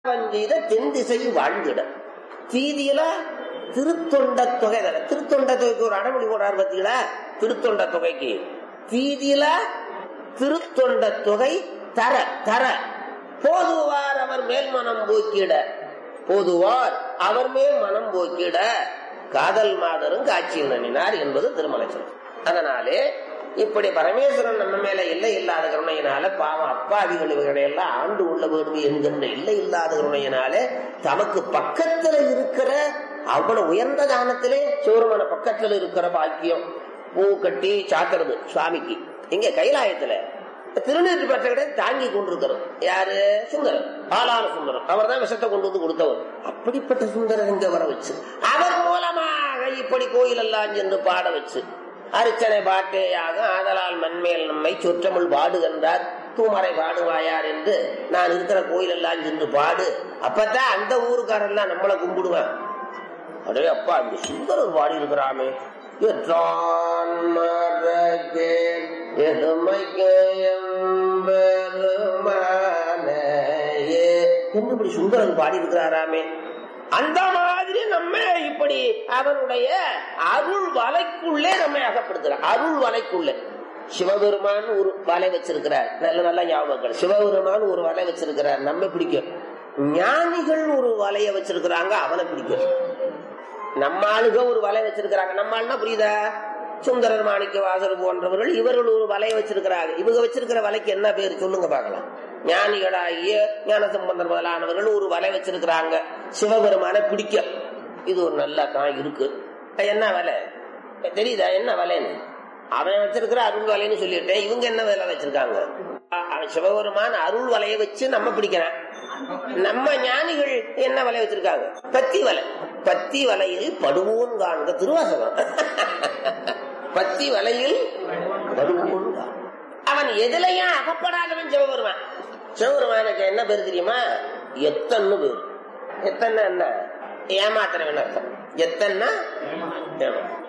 செய்த தென் திசை வாழ்ந்திட தீதியில திருத்தொண்ட தொகை தானே திருத்தொண்ட தொகைக்கு ஒரு அடமொழி போடுறாரு பார்த்தீங்களா திருத்தொண்ட தொகைக்கு தீதியில திருத்தொண்ட தொகை தர தர போதுவார் அவர் மேல் மனம் போக்கிட போதுவார் அவர் மேல் மனம் போக்கிட காதல் மாதரும் காட்சி நன்னினார் என்பது திருமலைச்சல் அதனாலே இப்படி பரமேஸ்வரன் நம்ம மேல இல்லை இல்லாத கருணையினால பாவம் அப்பாவிகள் இவர்களை எல்லாம் ஆண்டு உள்ள வேண்டும் என்கின்ற இல்லை இல்லாத கருணையினாலே தமக்கு பக்கத்துல இருக்கிற அவ்வளவு உயர்ந்த தானத்திலே சோறுமன பக்கத்துல இருக்கிற பாக்கியம் பூ கட்டி சாத்துறது சுவாமிக்கு இங்க கைலாயத்துல திருநீற்று பெற்ற தாங்கி கொண்டிருக்கிறோம் யாரு சுந்தரம் ஆளான சுந்தரம் அவர் தான் விஷத்தை கொண்டு வந்து கொடுத்தவர் அப்படிப்பட்ட சுந்தரர் இங்க வர வச்சு அவர் மூலமாக இப்படி கோயில் எல்லாம் சென்று பாட வச்சு அர்ச்சனை பாட்டேயாக ஆதலால் மண்மேல் நம்மை சொற்றமிழ் பாடுகின்றார் தூமறை பாடுவாயார் என்று நான் இருக்கிற கோயில் எல்லாம் சென்று பாடு அப்பதான் அந்த ஊருக்காரெல்லாம் நம்மளை கும்பிடுவேன் அடே அப்பா இந்த சுந்தரர் பாடி இருக்கிறாமே எற்றான் மறக்கேன் எதுமைக்கே என்ன இப்படி சுந்தரன் பாடி இருக்கிறாராமே அந்த மாதிரி நம்ம இப்படி அவனுடைய அருள் வலைக்குள்ளே நம்மை அகப்படுத்துறார் அருள் வலைக்குள்ளே சிவபெருமான் ஒரு வலை வச்சிருக்கிறார் நல்ல நல்ல ஞாபகங்கள் சிவபெருமான் ஒரு வலை வச்சிருக்கிறார் நம்ம பிடிக்கும் ஞானிகள் ஒரு வலைய வச்சிருக்கிறாங்க அவனை பிடிக்கும் நம்ம ஆளுக ஒரு வலை வச்சிருக்கிறாங்க நம்ம ஆளுனா புரியுதா சுந்தரர் மாணிக்க வாசல் போன்றவர்கள் இவர்கள் ஒரு வலையை வச்சிருக்கிறாங்க இவங்க வச்சிருக்கிற வலைக்கு என்ன பேர் சொல்லுங்க பார்க்கலாம் ஞானிகளாகிய ஞான சம்பந்தர் முதலானவர்கள் ஒரு வலை வச்சிருக்கிறாங்க சிவபெருமான பிடிக்க இது ஒரு நல்ல தான் இருக்கு என்ன வலை தெரியுதா என்ன வலைன்னு அவன் வச்சிருக்கிற அருள் வலைன்னு சொல்லிட்டேன் இவங்க என்ன வேலை வச்சிருக்காங்க அவன் சிவபெருமான அருள் வலையை வச்சு நம்ம பிடிக்கிறான் நம்ம ஞானிகள் என்ன வலை வச்சிருக்காங்க பத்தி வலை பத்தி வலையில் படுவோன் காண்க திருவாசகம் பத்தி வலையில் படுவோன் அவன் எதுலையும் அகப்படாதவன் சிவபெருமான் சிவபெருமானுக்கு என்ன பேர் தெரியுமா எத்தன்னு பேர் எத்தனை என்ன ஏமாத்துறவன் அர்த்தம் எத்தன்னா ஏமா